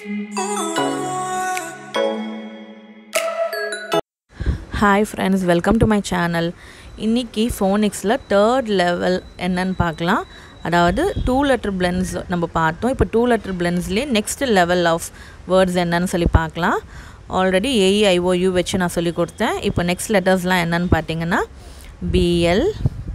hi friends welcome to my channel இன்றைக்கி ஃபோனிக்ஸில் third level என்னன்னு பார்க்கலாம் அதாவது டூ லெட்டர் பிளென்ஸ் நம்ம பார்த்தோம் இப்போ டூ லெட்டர் பிளென்ஸ்லேயே நெக்ஸ்ட் லெவல் ஆஃப் வேர்ட்ஸ் என்னன்னு சொல்லி பார்க்கலாம் ஆல்ரெடி ஏஇஐஓயு வச்சு நான் சொல்லி கொடுத்தேன் இப்போ நெக்ஸ்ட் லெட்டர்ஸ்லாம் என்னன்னு பார்த்தீங்கன்னா BL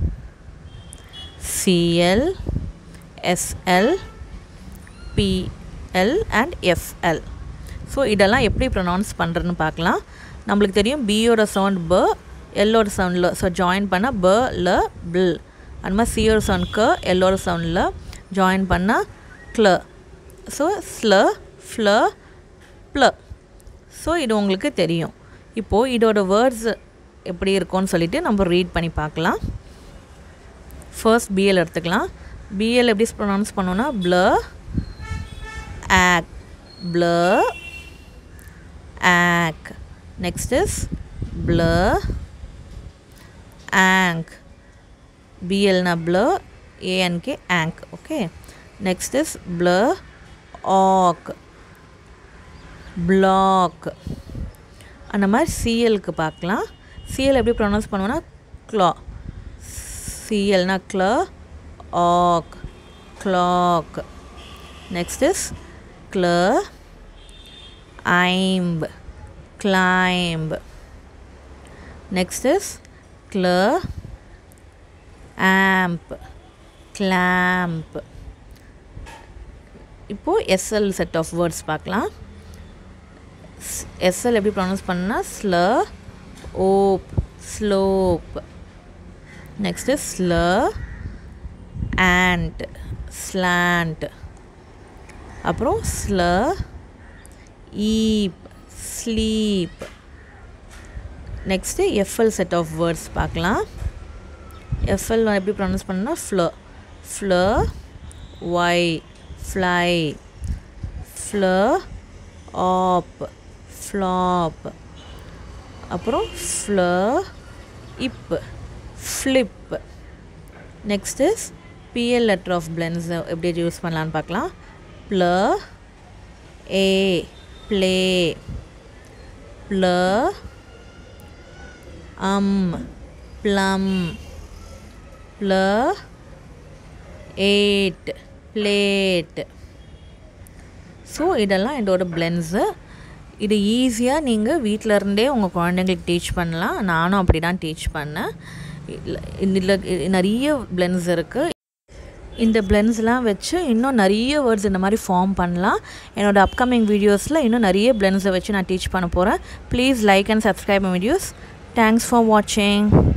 CL SL PL and FL so இதெல்லாம் எப்படி ப்ரொனவுன்ஸ் பண்ணுறதுன்னு பார்க்கலாம் நம்மளுக்கு தெரியும் பியோட சவுண்ட் ப எல்லோட சவுண்டில் ஸோ ஜாயின் பண்ணால் ப ல பில் அது மாதிரி சியோட சவுண்ட் க எல்லோட சவுண்டில் ஜாயின் பண்ணால் க்ள ஸோ ஸ்ல ஃப்ள ப்ள ஸோ இது உங்களுக்கு தெரியும் இப்போது இதோட வேர்ட்ஸ் எப்படி இருக்கும்னு சொல்லிட்டு நம்ம ரீட் பண்ணி பார்க்கலாம் ஃபர்ஸ்ட் பிஎல் எடுத்துக்கலாம் பிஎல் எப்படி ப்ரொனவுன்ஸ் பண்ணோன்னா bl ack bl ack next is bl ank பிஎல்னா bl ANK ank okay next is bl ack black அந்த மாதிரி சிஎலுக்கு பார்க்கலாம் சிஎல் எப்படி ப்ரொனவுன்ஸ் பண்ணுவோன்னா க்ளா சிஎல்னா க்ள ஆக் clock next is cl imb climb next is cl amp clamp இப்போது SL set of words பார்க்கலாம் SL எப்படி ப்ரொனவுன்ஸ் பண்ணா sl ope slope next sl ant slant அப்புறம் sl eep sleep next FL set of words பார்க்கலாம் FL எப்படி pronounce பண்ணால் fl fl y fly fl ap flap அப்புறம் fl ip flip next is PL letter of blends எப்படி use பண்ணலான்னு பார்க்கலாம் pl ay play pl um plum pl ate plate so இதெல்லாம் இதோட பிளென்ஸு இது ஈஸியாக நீங்கள் வீட்டில் இருந்தே உங்கள் குழந்தைங்களுக்கு டீச் பண்ணலாம் நானும் அப்படி தான் டீச் பண்ணேன் இதில் நிறைய பிளென்ஸ் இருக்குது இந்த பிளென்ஸ்லாம் வச்சு இன்னும் நிறைய வேர்ட்ஸ் இந்த மாதிரி ஃபார்ம் பண்ணலாம் என்னோடய அப்கமிங் வீடியோஸில் இன்னும் நிறைய பிளென்ஸை வச்சு நான் டீச் பண்ண போகிறேன் please like and subscribe videos thanks for வாட்சிங்